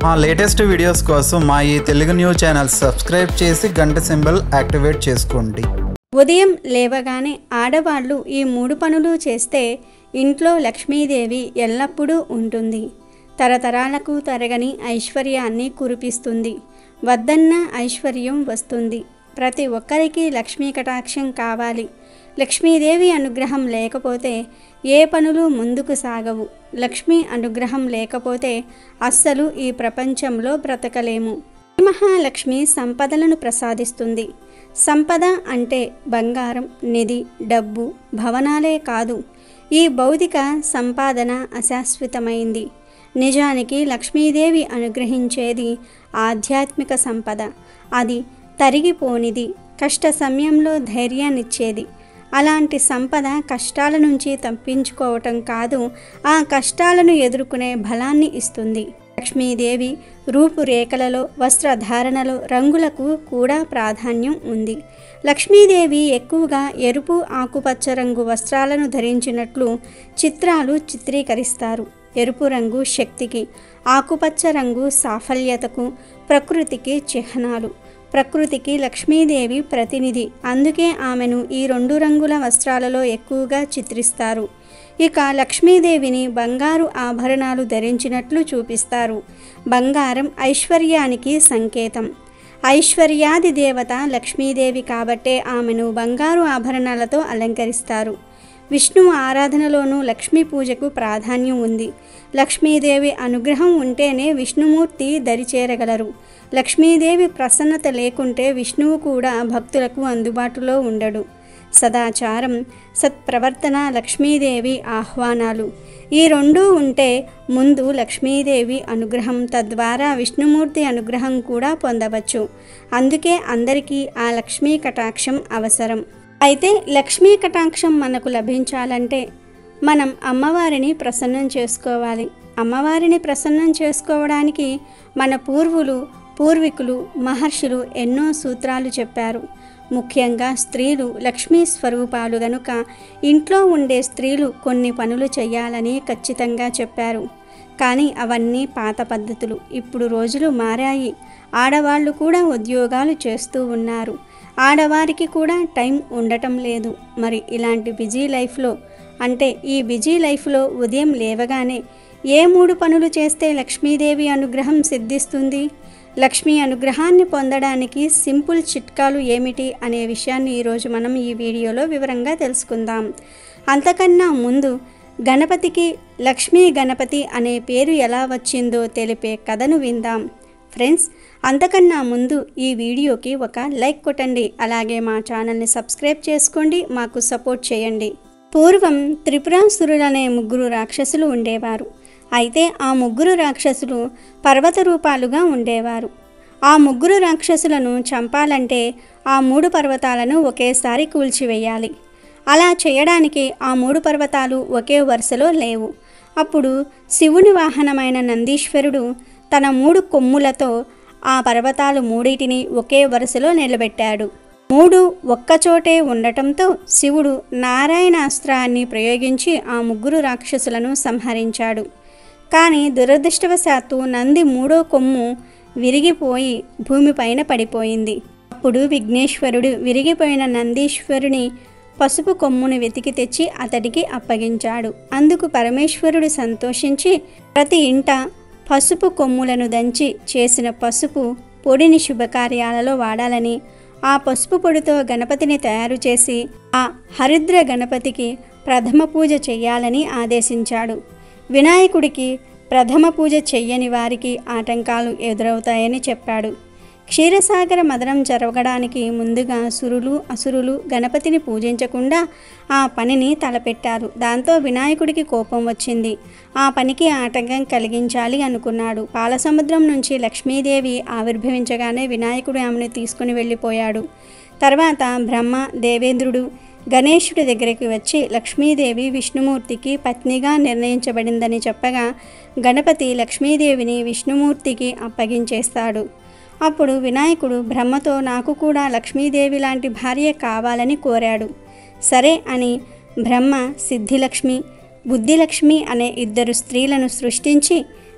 మా latest videos కోసం మా ఈ తెలుగు న్యూస్ ఛానల్ సబ్స్క్రైబ్ చేసి గంట సింబల్ యాక్టివేట్ చేసుకోండి ఉదయం లేవగానే ఆడవాళ్ళు ఈ మూడు పనులు చేస్తే ఇంట్లో లక్ష్మీదేవి ఎల్లప్పుడూ ఉంటుంది తరతరాలకు తరగని ఐశ్వర్యాన్ని కురిపిస్తుంది వద్దన్న ఐశ్వర్యం వస్తుంది ప్రతి ఒక్కరికి లక్ష్మీ కటాక్షం కావాలి లక్ష్మీదేవి అనుగ్రహం లేకపోతే ఏ పనులు ముందుకు సాగవు లక్ష్మీ అనుగ్రహం లేకపోతే అస్సలు ఈ ప్రపంచంలో బ్రతకలేము శ్రీ మహాలక్ష్మి సంపదలను ప్రసాదిస్తుంది సంపద అంటే బంగారం నిధి డబ్బు భవనాలే కాదు ఈ భౌతిక సంపాదన అశాశ్వతమైంది నిజానికి లక్ష్మీదేవి అనుగ్రహించేది ఆధ్యాత్మిక సంపద అది తరిగిపోనిది కష్ట సమయంలో ధైర్యాన్నిచ్చేది అలాంటి సంపద కష్టాల నుంచి తప్పించుకోవటం కాదు ఆ కష్టాలను ఎదుర్కొనే బలాన్ని ఇస్తుంది లక్ష్మీదేవి రూపురేఖలలో వస్త్రధారణలో రంగులకు కూడా ప్రాధాన్యం ఉంది లక్ష్మీదేవి ఎక్కువగా ఎరుపు ఆకుపచ్చ రంగు వస్త్రాలను ధరించినట్లు చిత్రాలు చిత్రీకరిస్తారు ఎరుపు రంగు శక్తికి ఆకుపచ్చ రంగు సాఫల్యతకు ప్రకృతికి చిహ్నాలు ప్రకృతికి లక్ష్మీదేవి ప్రతినిధి అందుకే ఆమెను ఈ రెండు రంగుల వస్త్రాలలో ఎక్కువగా చిత్రిస్తారు ఇక లక్ష్మీదేవిని బంగారు ఆభరణాలు ధరించినట్లు చూపిస్తారు బంగారం ఐశ్వర్యానికి సంకేతం ఐశ్వర్యాది దేవత లక్ష్మీదేవి కాబట్టే ఆమెను బంగారు ఆభరణాలతో అలంకరిస్తారు విష్ణువు ఆరాధనలోనూ లక్ష్మీ పూజకు ప్రాధాన్యం ఉంది లక్ష్మీదేవి అనుగ్రహం ఉంటేనే విష్ణుమూర్తి దరిచేరగలరు లక్ష్మీదేవి ప్రసన్నత లేకుంటే విష్ణువు కూడా భక్తులకు అందుబాటులో ఉండడు సదాచారం సత్ప్రవర్తన లక్ష్మీదేవి ఆహ్వానాలు ఈ రెండూ ఉంటే ముందు లక్ష్మీదేవి అనుగ్రహం తద్వారా విష్ణుమూర్తి అనుగ్రహం కూడా పొందవచ్చు అందుకే అందరికీ ఆ లక్ష్మీ కటాక్షం అవసరం అయితే లక్ష్మీ కటాక్షం మనకు లభించాలంటే మనం అమ్మవారిని ప్రసన్నం చేసుకోవాలి అమ్మవారిని ప్రసన్నం చేసుకోవడానికి మన పూర్వులు పూర్వీకులు మహర్షులు ఎన్నో సూత్రాలు చెప్పారు ముఖ్యంగా స్త్రీలు లక్ష్మీ స్వరూపాలు గనుక ఇంట్లో ఉండే స్త్రీలు కొన్ని పనులు చేయాలని ఖచ్చితంగా చెప్పారు కానీ అవన్నీ పాత పద్ధతులు ఇప్పుడు రోజులు మారాయి ఆడవాళ్ళు కూడా ఉద్యోగాలు చేస్తూ ఉన్నారు ఆడవారికి కూడా టైం ఉండటం లేదు మరి ఇలాంటి బిజీ లైఫ్లో అంటే ఈ బిజీ లైఫ్లో ఉదయం లేవగానే ఏ మూడు పనులు చేస్తే లక్ష్మీదేవి అనుగ్రహం సిద్ధిస్తుంది లక్ష్మీ అనుగ్రహాన్ని పొందడానికి సింపుల్ చిట్కాలు ఏమిటి అనే విషయాన్ని ఈరోజు మనం ఈ వీడియోలో వివరంగా తెలుసుకుందాం అంతకన్నా ముందు గణపతికి లక్ష్మీ గణపతి అనే పేరు ఎలా వచ్చిందో తెలిపే కథను విందాం ఫ్రెండ్స్ అంతకన్నా ముందు ఈ వీడియోకి ఒక లైక్ కొట్టండి అలాగే మా ఛానల్ని సబ్స్క్రైబ్ చేసుకోండి మాకు సపోర్ట్ చేయండి పూర్వం త్రిపురాసురులనే ముగ్గురు రాక్షసులు ఉండేవారు అయితే ఆ ముగ్గురు రాక్షసులు పర్వత రూపాలుగా ఉండేవారు ఆ ముగ్గురు రాక్షసులను చంపాలంటే ఆ మూడు పర్వతాలను ఒకేసారి కూల్చివేయాలి అలా చేయడానికి ఆ మూడు పర్వతాలు ఒకే వరుసలో లేవు అప్పుడు శివుని వాహనమైన నందీశ్వరుడు తన మూడు కొమ్ములతో ఆ పర్వతాలు మూడిటిని ఒకే వరుసలో నిలబెట్టాడు మూడు ఒక్కచోటే ఉండటంతో శివుడు నారాయణాస్త్రాన్ని ప్రయోగించి ఆ ముగ్గురు రాక్షసులను సంహరించాడు కానీ దురదృష్టవశాత్తు నంది మూడో కొమ్ము విరిగిపోయి భూమిపైన పడిపోయింది అప్పుడు విఘ్నేశ్వరుడు విరిగిపోయిన నందీశ్వరుని పసుపు కొమ్మును వెతికి తెచ్చి అతడికి అప్పగించాడు అందుకు పరమేశ్వరుడు సంతోషించి ప్రతి ఇంట పసుపు కొమ్ములను దంచి చేసిన పసుపు పొడిని శుభకార్యాలలో వాడాలని ఆ పసుపు పొడితో గణపతిని తయారు చేసి ఆ హరిద్ర గణపతికి ప్రథమ పూజ చెయ్యాలని ఆదేశించాడు వినాయకుడికి ప్రథమ పూజ చెయ్యని వారికి ఆటంకాలు ఎదురవుతాయని చెప్పాడు క్షీరసాగర మదనం జరగడానికి ముందుగా సురులు అసురులు గణపతిని పూజించకుండా ఆ పనిని తలపెట్టారు దాంతో వినాయకుడికి కోపం వచ్చింది ఆ పనికి ఆటంకం కలిగించాలి అనుకున్నాడు పాలసముద్రం నుంచి లక్ష్మీదేవి ఆవిర్భవించగానే వినాయకుడు ఆమెను తీసుకుని వెళ్ళిపోయాడు తర్వాత బ్రహ్మ దేవేంద్రుడు గణేశుడి దగ్గరికి వచ్చి లక్ష్మీదేవి విష్ణుమూర్తికి పత్నిగా నిర్ణయించబడిందని చెప్పగా గణపతి లక్ష్మీదేవిని విష్ణుమూర్తికి అప్పగించేస్తాడు అప్పుడు వినాయకుడు బ్రహ్మతో నాకు కూడా లక్ష్మీదేవి లాంటి భార్య కావాలని కోరాడు సరే అని బ్రహ్మ సిద్ధిలక్ష్మి బుద్ధిలక్ష్మి అనే ఇద్దరు స్త్రీలను సృష్టించి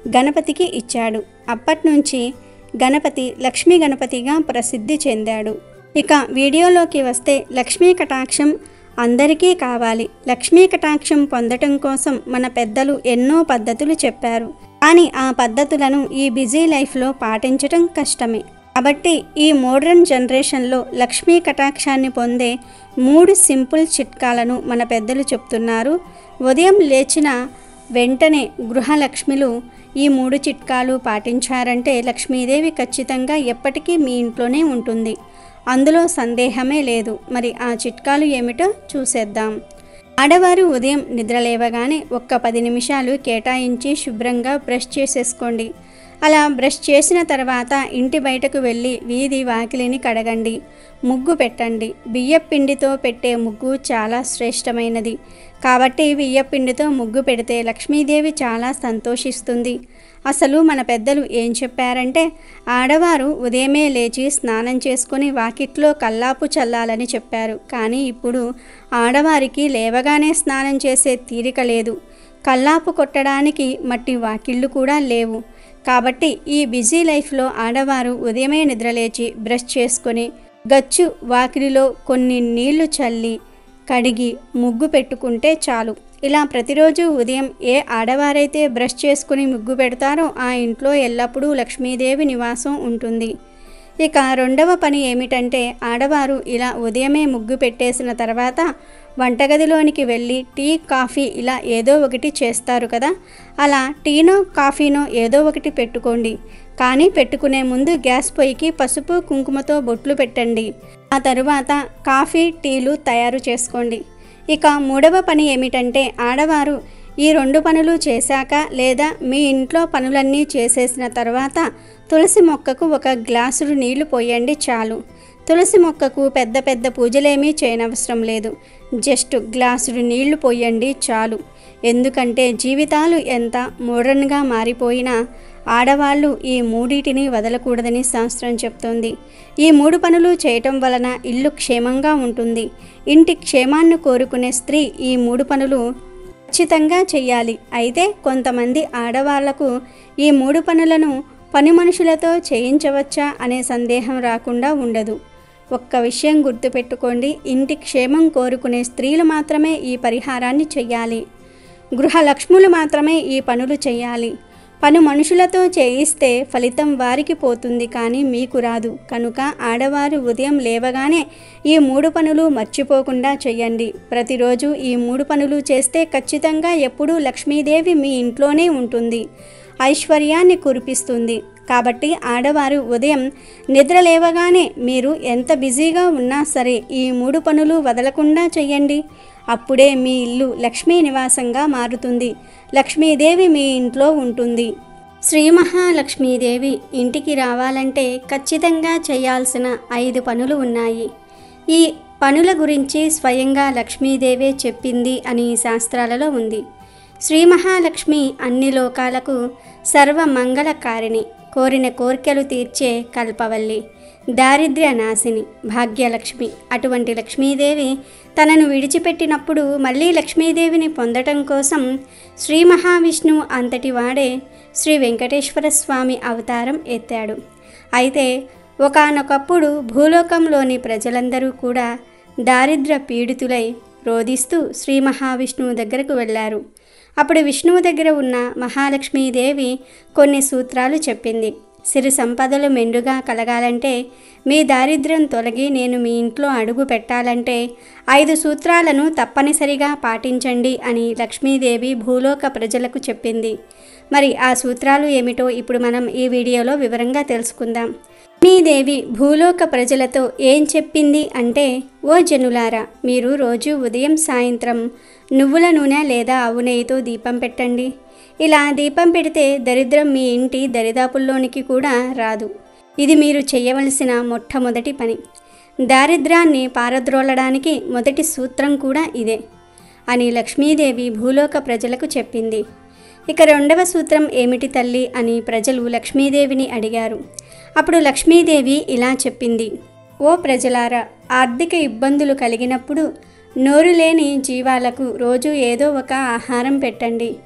గణపతికి ఇచ్చాడు అప్పట్నుంచి గణపతి లక్ష్మీ గణపతిగా ప్రసిద్ధి చెందాడు ఇక వీడియోలోకి వస్తే లక్ష్మీ కటాక్షం అందరికీ కావాలి లక్ష్మీ కటాక్షం పొందటం కోసం మన పెద్దలు ఎన్నో పద్ధతులు చెప్పారు కానీ ఆ పద్ధతులను ఈ బిజీ లైఫ్లో పాటించటం కష్టమే కాబట్టి ఈ మోడ్రన్ జనరేషన్లో లక్ష్మీ కటాక్షాన్ని పొందే మూడు సింపుల్ చిట్కాలను మన పెద్దలు చెప్తున్నారు ఉదయం లేచిన వెంటనే గృహలక్ష్మిలు ఈ మూడు చిట్కాలు పాటించారంటే లక్ష్మీదేవి ఖచ్చితంగా ఎప్పటికీ మీ ఇంట్లోనే ఉంటుంది అందులో సందేహమే లేదు మరి ఆ చిట్కాలు ఏమిటో చూసేద్దాం ఆడవారు ఉదయం నిద్రలేవగానే ఒక్క పది నిమిషాలు కేటాయించి శుభ్రంగా బ్రష్ చేసేసుకోండి అలా బ్రష్ చేసిన తర్వాత ఇంటి బయటకు వెళ్ళి వీధి వాకిలిని కడగండి ముగ్గు పెట్టండి బియ్యపు పిండితో పెట్టే ముగ్గు చాలా శ్రేష్టమైనది కాబట్టి బియ్యపిండితో ముగ్గు పెడితే లక్ష్మీదేవి చాలా సంతోషిస్తుంది అసలు మన పెద్దలు ఏం చెప్పారంటే ఆడవారు ఉదయమే లేచి స్నానం చేసుకుని వాకిట్లో కల్లాపు చల్లాలని చెప్పారు కానీ ఇప్పుడు ఆడవారికి లేవగానే స్నానం చేసే తీరిక లేదు కల్లాపు కొట్టడానికి మట్టి వాకిళ్ళు కూడా లేవు కాబట్టి ఈ బిజీ లైఫ్లో ఆడవారు ఉదయమే నిద్రలేచి బ్రష్ చేసుకొని గచ్చు వాకిలిలో కొన్ని నీళ్లు చల్లి కడిగి ముగ్గు పెట్టుకుంటే చాలు ఇలా ప్రతిరోజు ఉదయం ఏ ఆడవారైతే బ్రష్ చేసుకుని ముగ్గు పెడతారో ఆ ఇంట్లో ఎల్లప్పుడూ లక్ష్మీదేవి నివాసం ఉంటుంది ఇక రెండవ పని ఏమిటంటే ఆడవారు ఇలా ఉదయమే ముగ్గు పెట్టేసిన తర్వాత వంటగదిలోనికి వెళ్ళి టీ కాఫీ ఇలా ఏదో ఒకటి చేస్తారు కదా అలా టీనో కాఫీనో ఏదో ఒకటి పెట్టుకోండి కానీ పెట్టుకునే ముందు గ్యాస్ పొయ్యికి పసుపు కుంకుమతో బొట్లు పెట్టండి ఆ తరువాత కాఫీ టీలు తయారు చేసుకోండి ఇక మూడవ పని ఏమిటంటే ఆడవారు ఈ రెండు పనులు చేశాక లేదా మీ ఇంట్లో పనులన్నీ చేసేసిన తర్వాత తులసి మొక్కకు ఒక గ్లాసుడు నీళ్లు పోయండి చాలు తులసి మొక్కకు పెద్ద పెద్ద పూజలేమీ చేయనవసరం లేదు జస్ట్ గ్లాసుడు నీళ్లు పోయండి చాలు ఎందుకంటే జీవితాలు ఎంత మోడర్న్గా మారిపోయినా ఆడవాళ్ళు ఈ మూడిటిని వదలకూడదని శాస్త్రం చెప్తోంది ఈ మూడు పనులు చేయటం వలన ఇల్లు క్షేమంగా ఉంటుంది ఇంటి క్షేమాన్ని కోరుకునే స్త్రీ ఈ మూడు పనులు ఖచ్చితంగా చెయ్యాలి అయితే కొంతమంది ఆడవాళ్లకు ఈ మూడు పనులను పని మనుషులతో చేయించవచ్చా అనే సందేహం రాకుండా ఉండదు ఒక్క విషయం గుర్తుపెట్టుకోండి ఇంటి క్షేమం కోరుకునే స్త్రీలు మాత్రమే ఈ పరిహారాన్ని చెయ్యాలి గృహలక్ష్ములు మాత్రమే ఈ పనులు చేయాలి పను మనుషులతో చేయిస్తే ఫలితం వారికి పోతుంది కానీ మీకు రాదు కనుక ఆడవారు ఉదయం లేవగానే ఈ మూడు పనులు మర్చిపోకుండా చేయండి ప్రతిరోజు ఈ మూడు పనులు చేస్తే ఖచ్చితంగా ఎప్పుడూ లక్ష్మీదేవి మీ ఇంట్లోనే ఉంటుంది ఐశ్వర్యాన్ని కురిపిస్తుంది కాబట్టి ఆడవారు ఉదయం నిద్ర లేవగానే మీరు ఎంత బిజీగా ఉన్నా సరే ఈ మూడు పనులు వదలకుండా చేయండి అప్పుడే మీ ఇల్లు లక్ష్మీ నివాసంగా మారుతుంది లక్ష్మీదేవి మీ ఇంట్లో ఉంటుంది శ్రీ మహాలక్ష్మీదేవి ఇంటికి రావాలంటే ఖచ్చితంగా చేయాల్సిన ఐదు పనులు ఉన్నాయి ఈ పనుల గురించి స్వయంగా లక్ష్మీదేవే చెప్పింది అని శాస్త్రాలలో ఉంది శ్రీ మహాలక్ష్మి అన్ని లోకాలకు సర్వమంగళకారిణి కోరిన కోరికలు తీర్చే కల్పవల్లి దారిద్ర్య నాశిని భాగ్యలక్ష్మి అటువంటి లక్ష్మీదేవి తనను విడిచిపెట్టినప్పుడు మళ్ళీ లక్ష్మీదేవిని పొందటం కోసం శ్రీ మహావిష్ణువు అంతటి వాడే శ్రీ వెంకటేశ్వర స్వామి అవతారం ఎత్తాడు అయితే ఒకానొకప్పుడు భూలోకంలోని ప్రజలందరూ కూడా దారిద్ర్య పీడితులై రోధిస్తూ శ్రీ మహావిష్ణువు దగ్గరకు వెళ్ళారు అప్పుడు విష్ణువు దగ్గర ఉన్న మహాలక్ష్మీదేవి కొన్ని సూత్రాలు చెప్పింది సిరి సంపదలు మెండుగా కలగాలంటే మీ దారిద్ర్యం తొలగి నేను మీ ఇంట్లో అడుగు పెట్టాలంటే ఐదు సూత్రాలను తప్పనిసరిగా పాటించండి అని లక్ష్మీదేవి భూలోక ప్రజలకు చెప్పింది మరి ఆ సూత్రాలు ఏమిటో ఇప్పుడు మనం ఈ వీడియోలో వివరంగా తెలుసుకుందాం లక్ష్మీదేవి భూలోక ప్రజలతో ఏం చెప్పింది అంటే ఓ జనులారా మీరు రోజు ఉదయం సాయంత్రం నువ్వుల నూనె లేదా ఆవు నెయ్యితో దీపం పెట్టండి ఇలా దీపం పెడితే దరిద్రం మీ ఇంటి దరిదాపుల్లోనికి కూడా రాదు ఇది మీరు చేయవలసిన మొట్టమొదటి పని దారిద్రాన్ని పారద్రోలడానికి మొదటి సూత్రం కూడా ఇదే అని లక్ష్మీదేవి భూలోక ప్రజలకు చెప్పింది ఇక రెండవ సూత్రం ఏమిటి తల్లి అని ప్రజలు లక్ష్మీదేవిని అడిగారు అప్పుడు లక్ష్మీదేవి ఇలా చెప్పింది ఓ ప్రజలారా ఆర్థిక ఇబ్బందులు కలిగినప్పుడు నోరు లేని జీవాలకు రోజు ఏదో ఒక ఆహారం పెట్టండి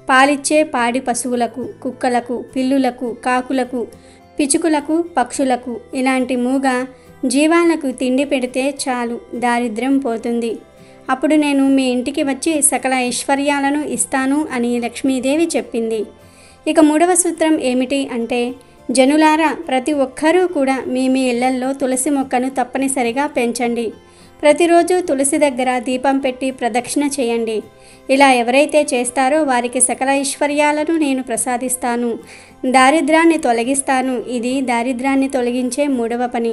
పాలిచ్చే పాడి పశువులకు కుక్కలకు పిల్లులకు కాకులకు పిచుకులకు పక్షులకు ఇలాంటి మూగ జీవాలకు తిండి పెడితే చాలు దారిద్ర్యం పోతుంది అప్పుడు నేను మీ ఇంటికి వచ్చి సకల ఐశ్వర్యాలను ఇస్తాను అని లక్ష్మీదేవి చెప్పింది ఇక మూడవ సూత్రం ఏమిటి అంటే జనులారా ప్రతి ఒక్కరూ కూడా మీ మీ ఇళ్లల్లో తులసి మొక్కను తప్పనిసరిగా పెంచండి ప్రతిరోజు తులసి దగ్గర దీపం పెట్టి ప్రదక్షిణ చేయండి ఇలా ఎవరైతే చేస్తారో వారికి సకల ఐశ్వర్యాలను నేను ప్రసాదిస్తాను దారిద్రాన్ని తొలగిస్తాను ఇది దారిద్రాన్ని తొలగించే మూడవ పని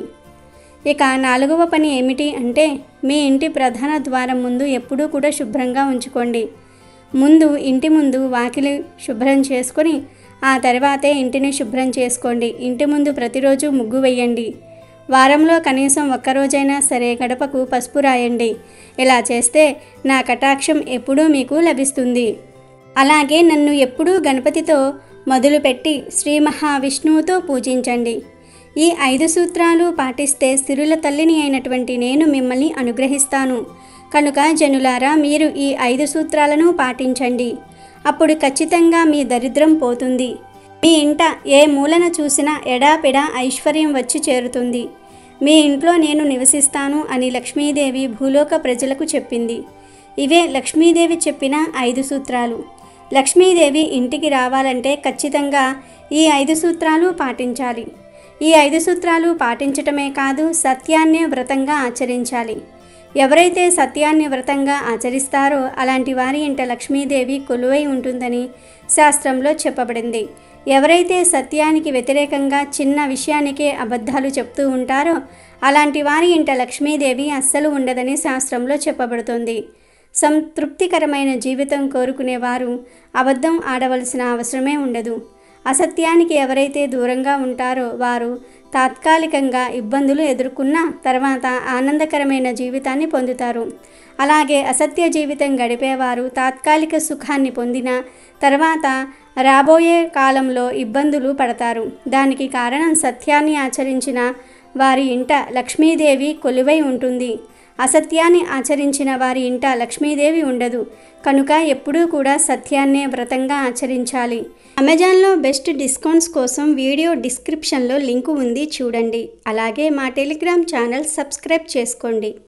ఇక నాలుగవ పని ఏమిటి అంటే మీ ఇంటి ప్రధాన ద్వారం ముందు ఎప్పుడూ కూడా శుభ్రంగా ఉంచుకోండి ముందు ఇంటి ముందు వాకిలి శుభ్రం చేసుకొని ఆ తర్వాతే ఇంటిని శుభ్రం చేసుకోండి ఇంటి ముందు ప్రతిరోజు ముగ్గు వేయండి వారంలో కనీసం ఒక్కరోజైనా సరే గడపకు పసుపు రాయండి ఇలా చేస్తే నా కటాక్షం ఎప్పుడూ మీకు లభిస్తుంది అలాగే నన్ను ఎప్పుడూ గణపతితో మొదలుపెట్టి శ్రీ మహావిష్ణువుతో పూజించండి ఈ ఐదు సూత్రాలు పాటిస్తే సిరుల తల్లిని అయినటువంటి నేను మిమ్మల్ని అనుగ్రహిస్తాను కనుక జనులారా మీరు ఈ ఐదు సూత్రాలను పాటించండి అప్పుడు ఖచ్చితంగా మీ దరిద్రం పోతుంది మీ ఇంట ఏ మూలన చూసినా ఎడాపెడా ఐశ్వర్యం వచ్చి చేరుతుంది మీ ఇంట్లో నేను నివసిస్తాను అని లక్ష్మీదేవి భూలోక ప్రజలకు చెప్పింది ఇవే లక్ష్మీదేవి చెప్పిన ఐదు సూత్రాలు లక్ష్మీదేవి ఇంటికి రావాలంటే ఖచ్చితంగా ఈ ఐదు సూత్రాలు పాటించాలి ఈ ఐదు సూత్రాలు పాటించటమే కాదు సత్యాన్నే వ్రతంగా ఆచరించాలి ఎవరైతే సత్యాన్ని వ్రతంగా ఆచరిస్తారో అలాంటి వారి ఇంట లక్ష్మీదేవి కొలువై ఉంటుందని శాస్త్రంలో చెప్పబడింది ఎవరైతే సత్యానికి వ్యతిరేకంగా చిన్న విషయానికే అబద్ధాలు చెప్తూ ఉంటారో అలాంటి వారి ఇంట లక్ష్మీదేవి అస్సలు ఉండదని శాస్త్రంలో చెప్పబడుతుంది సంతృప్తికరమైన జీవితం కోరుకునేవారు అబద్ధం ఆడవలసిన అవసరమే ఉండదు అసత్యానికి ఎవరైతే దూరంగా ఉంటారో వారు తాత్కాలికంగా ఇబ్బందులు ఎదుర్కొన్న తర్వాత ఆనందకరమైన జీవితాన్ని పొందుతారు అలాగే అసత్య జీవితం గడిపేవారు తాత్కాలిక సుఖాన్ని పొందిన తర్వాత రాబోయే కాలంలో ఇబ్బందులు పడతారు దానికి కారణం సత్యాన్ని ఆచరించిన వారి ఇంట లక్ష్మీదేవి కొలువై ఉంటుంది అసత్యాన్ని ఆచరించిన వారి ఇంట లక్ష్మీదేవి ఉండదు కనుక ఎప్పుడూ కూడా సత్యాన్నే వ్రతంగా ఆచరించాలి అమెజాన్లో బెస్ట్ డిస్కౌంట్స్ కోసం వీడియో డిస్క్రిప్షన్లో లింకు ఉంది చూడండి అలాగే మా టెలిగ్రామ్ ఛానల్ సబ్స్క్రైబ్ చేసుకోండి